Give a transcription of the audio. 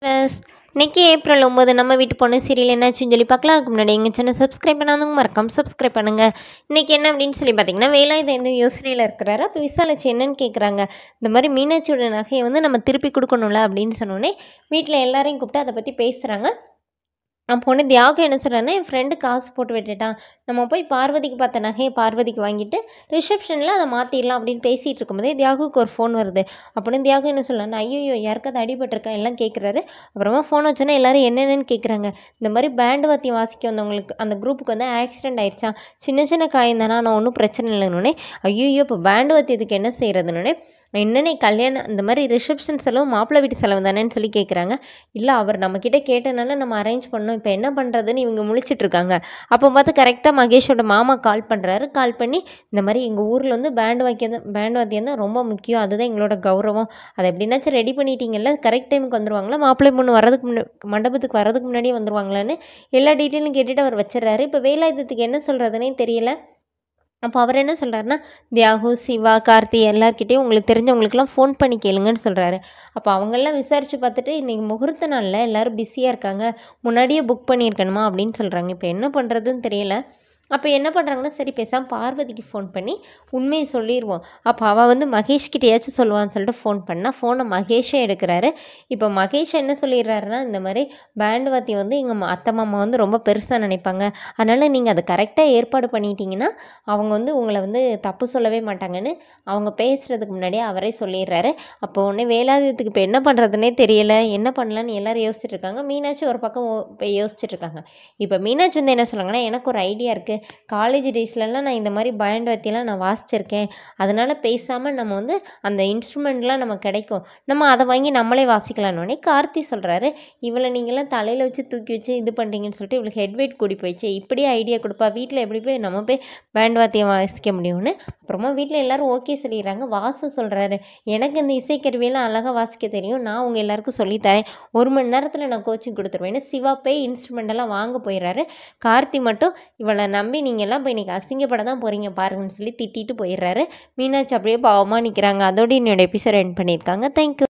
bus இன்னைக்கு April ஒம்பது நம்ம வீட்டு பொண்ணு சீரியல் என்னாச்சுன்னு சொல்லி பார்க்கலாம் அதுக்கு முன்னாடி எங்கள் சேனல் சப்ஸ்கிரைப் பண்ணாதவங்க மறக்காம சப்ஸ்கிரைப் பண்ணுங்க இன்னைக்கு என்ன அப்படின்னு சொல்லி பார்த்தீங்கன்னா வேலாயுதம் எந்த யோசனையில் இருக்கிறாரு அப்போ விசாலிச்சு என்னன்னு கேட்குறாங்க இந்த மாதிரி மீனாட்சியோட நகையை வந்து நம்ம திருப்பி கொடுக்கணும்ல அப்படின்னு சொன்னோடனே வீட்டில் எல்லாரையும் கூப்பிட்டு அதை பற்றி பேசுகிறாங்க அப்போ ஒன்று தியாகம் என்ன சொல்கிறாருன்னா என் ஃப்ரெண்டு காசு போட்டு விட்டுட்டான் நம்ம போய் பார்வதிக்கு பார்த்த நகையை பார்வதிக்கு வாங்கிட்டு ரிசப்ஷனில் அதை மாற்றிடலாம் அப்படின்னு பேசிகிட்டு இருக்கும்போதே தியாகுக்கு ஒரு ஃபோன் வருது அப்படின்னு தியாகம் என்ன சொல்லலாம்னா ஐயோ யாருக்காவது அடிபட்டிருக்கா எல்லாம் கேட்குறாரு அப்புறமா ஃபோன் வச்சோன்னே எல்லாரும் என்னென்னு கேட்குறாங்க இந்த மாதிரி பேண்டு வாத்தியம் வாசிக்க வந்தவங்களுக்கு அந்த குரூப்புக்கு வந்து ஆக்சிடென்ட் ஆயிடுச்சான் சின்ன சின்ன காயம் தானே நான் ஒன்றும் பிரச்சனை இல்லைன்னொடனே ஐயோ இப்போ பேண்டு வாத்தியத்துக்கு என்ன செய்கிறதுனோடனே என்னென்ன கல்யாணம் இந்த மாதிரி ரிசப்ஷன் செலவு மாப்பிள்ளை வீட்டு செலவு தானேன்னு சொல்லி கேட்குறாங்க இல்லை அவர் நம்மக்கிட்ட கேட்டனால நம்ம அரேஞ்ச் பண்ணோம் இப்போ என்ன பண்ணுறதுன்னு இவங்க முழிச்சிட்டு இருக்காங்க அப்போ பார்த்து கரெக்டாக மகேஷோட மாமா கால் பண்ணுறாரு கால் பண்ணி இந்த மாதிரி எங்கள் ஊரில் வந்து பேண்டு வாக்கியம் தான் பேண்டு வாத்தியம் தான் ரொம்ப முக்கியம் அதுதான் எங்களோட கௌரவம் அதை எப்படின்னாச்சும் ரெடி பண்ணிட்டீங்கல்ல கரெக்ட் டைமுக்கு வந்துருவாங்களா மாப்பிள்ளை பொண்ணு வரதுக்கு முன்ன மண்டபத்துக்கு வரதுக்கு முன்னாடியே வந்துருவாங்களான்னு எல்லா டீட்டெயிலும் கேட்டுட்டு அவர் வச்சிடறாரு இப்போ வேலாயுதத்துக்கு என்ன சொல்கிறதுனே தெரியல அப்போ அவர் என்ன சொல்கிறாருன்னா தியாகு சிவா கார்த்தி எல்லார்கிட்டேயும் உங்களுக்கு தெரிஞ்சவங்களுக்குலாம் ஃபோன் பண்ணி கேளுங்கன்னு சொல்கிறாரு அப்போ அவங்கெல்லாம் விசாரித்து பார்த்துட்டு இன்றைக்கி முகூர்த்த நாளில் எல்லோரும் பிஸியாக இருக்காங்க முன்னாடியே புக் பண்ணியிருக்கணுமா அப்படின்னு சொல்கிறாங்க இப்போ என்ன பண்ணுறதுன்னு தெரியல அப்போ என்ன பண்ணுறாங்கன்னா சரி பேசாமல் பார்வதிக்கு ஃபோன் பண்ணி உண்மையை சொல்லிடுவோம் அப்போ அவள் வந்து மகேஷ்கிட்டயாச்சும் சொல்லுவான்னு சொல்லிட்டு ஃபோன் பண்ணால் ஃபோனை மகேஷே எடுக்கிறாரு இப்போ மகேஷ் என்ன சொல்லிடுறாருன்னா இந்த மாதிரி பேண்டு வாத்தியம் வந்து எங்கள் அத்தை மாமா வந்து ரொம்ப பெருசாக நினைப்பாங்க அதனால் நீங்கள் அதை கரெக்டாக ஏற்பாடு பண்ணிட்டீங்கன்னா அவங்க வந்து உங்களை வந்து தப்பு சொல்லவே மாட்டாங்கன்னு அவங்க பேசுகிறதுக்கு முன்னாடியே அவரே சொல்லிடுறாரு அப்போ உடனே வேலாயுதத்துக்கு இப்போ என்ன பண்ணுறதுனே தெரியல என்ன பண்ணலான்னு எல்லாரும் யோசிச்சுட்டு இருக்காங்க மீனாட்சி ஒரு பக்கம் ஓ- இப்போ யோசிச்சுட்டு இருக்காங்க இப்போ மீனாட்சி வந்து என்ன சொல்கிறாங்கன்னா எனக்கு ஒரு ஐடியா இருக்குது காலேஜ் டேஸ்லலாம் நான் இந்த மாதிரி பயண்ட் வாத்தியெல்லாம் நான் வாசிச்சிருக்கேன் அதனால் பேசாமல் நம்ம வந்து அந்த இன்ஸ்ட்ருமெண்ட்லாம் நம்ம கிடைக்கும் நம்ம அதை வாங்கி நம்மளே வாசிக்கலான்னொடனே கார்த்தி சொல்கிறாரு இவளை நீங்களாம் தலையில் வச்சு தூக்கி வச்சு இது பண்ணுறீங்கன்னு சொல்லிட்டு இவளுக்கு ஹெட் வெயிட் கூடி போயிடுச்சு இப்படியே ஐடியா கொடுப்பா வீட்டில் எப்படி போய் நம்ம போய் பேண்ட் வாத்தியம் வாசிக்க முடியும்னு அப்புறமா வீட்டில் எல்லாரும் ஓகே சொல்லிடுறாங்க வாசு சொல்கிறாரு எனக்கு இந்த இசைக்கருவியெல்லாம் அழகாக வாசிக்க தெரியும் நான் உங்கள் எல்லாருக்கும் சொல்லித்தரேன் ஒரு மணி நேரத்தில் நான் கோச்சிங் கொடுத்துருவேன்னு சிவா போய் இன்ஸ்ட்ருமெண்ட் எல்லாம் வாங்க போயிடுறாரு கார்த்தி மட்டும் இவளை நம்பி நீங்கள் எல்லாம் போய் இன்னைக்கு அசிங்கப்பட தான் போகிறீங்க பாருங்கன்னு சொல்லி திட்டிட்டு போயிடுறாரு மீனாட்சி அப்படியே பாவமாக நிற்கிறாங்க அதோட என்னோட எபிசோட் எண்ட் பண்ணியிருக்காங்க தேங்க்யூ